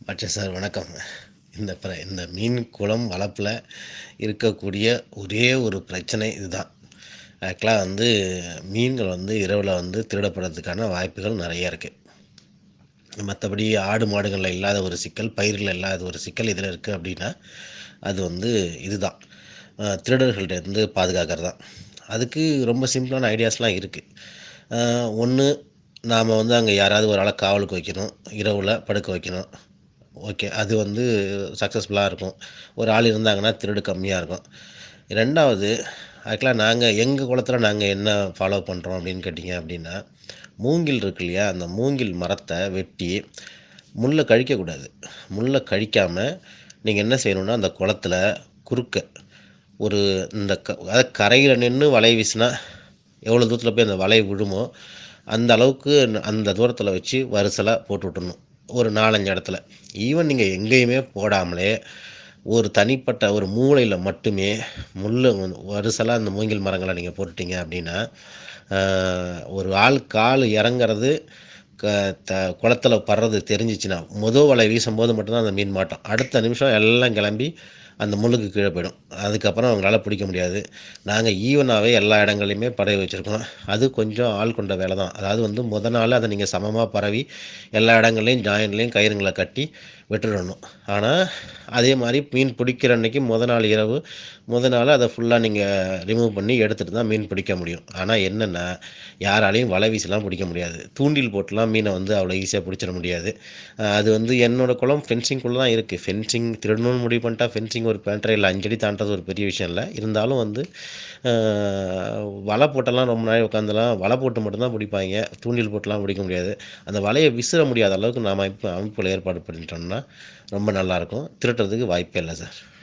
அச்சா சார் வணக்கம் இந்த பிர இந்த மீன் குளம் வளர்ப்பில் இருக்கக்கூடிய ஒரே ஒரு பிரச்சனை இதுதான் ஆக்சுவலாக வந்து மீன்கள் வந்து இரவில் வந்து திருடப்படுறதுக்கான வாய்ப்புகள் நிறைய இருக்குது மற்றபடி ஆடு மாடுகளில் இல்லாத ஒரு சிக்கல் பயிர்களில் இல்லாத ஒரு சிக்கல் இதில் இருக்குது அப்படின்னா அது வந்து இதுதான் அஹ் திருடர்கள்ட்ட இருந்து பாதுகாக்கிறது தான் அதுக்கு ரொம்ப சிம்பிளான ஐடியாஸ்லாம் இருக்குது ஒன்று நாம் வந்து அங்கே யாராவது ஒரு ஆளை காவலுக்கு வைக்கணும் இரவில் படுக்க வைக்கணும் ஓகே அது வந்து சக்ஸஸ்ஃபுல்லாக இருக்கும் ஒரு ஆள் இருந்தாங்கன்னா திருடு கம்மியாக இருக்கும் ரெண்டாவது ஆக்சுவலாக நாங்கள் எங்கள் குளத்தில் நாங்கள் என்ன ஃபாலோ பண்ணுறோம் அப்படின்னு கேட்டிங்க அப்படின்னா மூங்கில் இருக்கு இல்லையா அந்த மூங்கில் மரத்தை வெட்டி முள்ளை கழிக்கக்கூடாது முள்ளை கழிக்காமல் நீங்கள் என்ன செய்யணும்னா அந்த குளத்துல குறுக்க ஒரு இந்த க அதாவது கரையில் நின்று வலை வீசினா எவ்வளோ தூரத்தில் போய் அந்த வலை விழுமோ அந்த அளவுக்கு அந்த தூரத்தில் வச்சு வரிசலாக போட்டு விட்டுணும் ஒரு நாலஞ்சு இடத்துல ஈவன் நீங்கள் எங்கேயுமே போடாமலே ஒரு தனிப்பட்ட ஒரு மூலையில் மட்டுமே முள் வரிசலாக அந்த மூங்கில் மரங்களை நீங்கள் போட்டுட்டீங்க அப்படின்னா ஆஹ், ஒரு ஆள் கால் இறங்குறது க த குளத்துல படுறது தெரிஞ்சிச்சுன்னா முத வலை வீசும்போது மட்டும்தான் அந்த மீன் மாட்டோம் அடுத்த நிமிஷம் எல்லாம் கிளம்பி அந்த முள்ளுக்கு கீழே போயிடும் அதுக்கப்புறம் அவங்களால பிடிக்க முடியாது நாங்கள் ஈவனாகவே எல்லா இடங்களையுமே பறவை வச்சுருக்கோம் அது கொஞ்சம் ஆள் கொண்ட வேலை தான் அதாவது வந்து முத நாள் அதை நீங்கள் சமமாக பரவி எல்லா இடங்கள்லையும் ஜாயின்ட்லேயும் கயிறுங்களை கட்டி விட்டுடணும் ஆனால் அதே மாதிரி மீன் பிடிக்கிற அன்னைக்கு முத நாள் இரவு முத நாள் அதை ஃபுல்லாக நீங்கள் ரிமூவ் பண்ணி எடுத்துகிட்டு தான் மீன் பிடிக்க முடியும் ஆனால் என்னென்னா யாராலையும் வலை வீசலாம் பிடிக்க முடியாது தூண்டில் போட்டுலாம் மீனை வந்து அவ்வளோ ஈஸியாக பிடிச்சிட முடியாது அஹ் அது வந்து என்னோட குளம் ஃபென்சிங்குள்ளே தான் இருக்குது ஃபென்சிங் திருடணும்னு முடிவு பண்ணிட்டா ஃபென்சிங் ஒரு பேண்ட்ரையில் அஞ்சடி தாண்டது ஒரு பெரிய விஷயம் இல்லை இருந்தாலும் வந்து அஹ், வலை போட்டெல்லாம் ரொம்ப நாள் உட்காந்துலாம் வலை போட்டு மட்டும்தான் பிடிப்பாங்க தூண்டில் போட்டுலாம் பிடிக்க முடியாது அந்த வலையை விசிற முடியாத அளவுக்கு நாம் அமைப்பு அமைப்புகள் ஏற்பாடு பண்ணிட்டோம்னா ரொம்ப நல்லாயிருக்கும் திருட்டுறதுக்கு வாய்ப்பே இல்லை சார்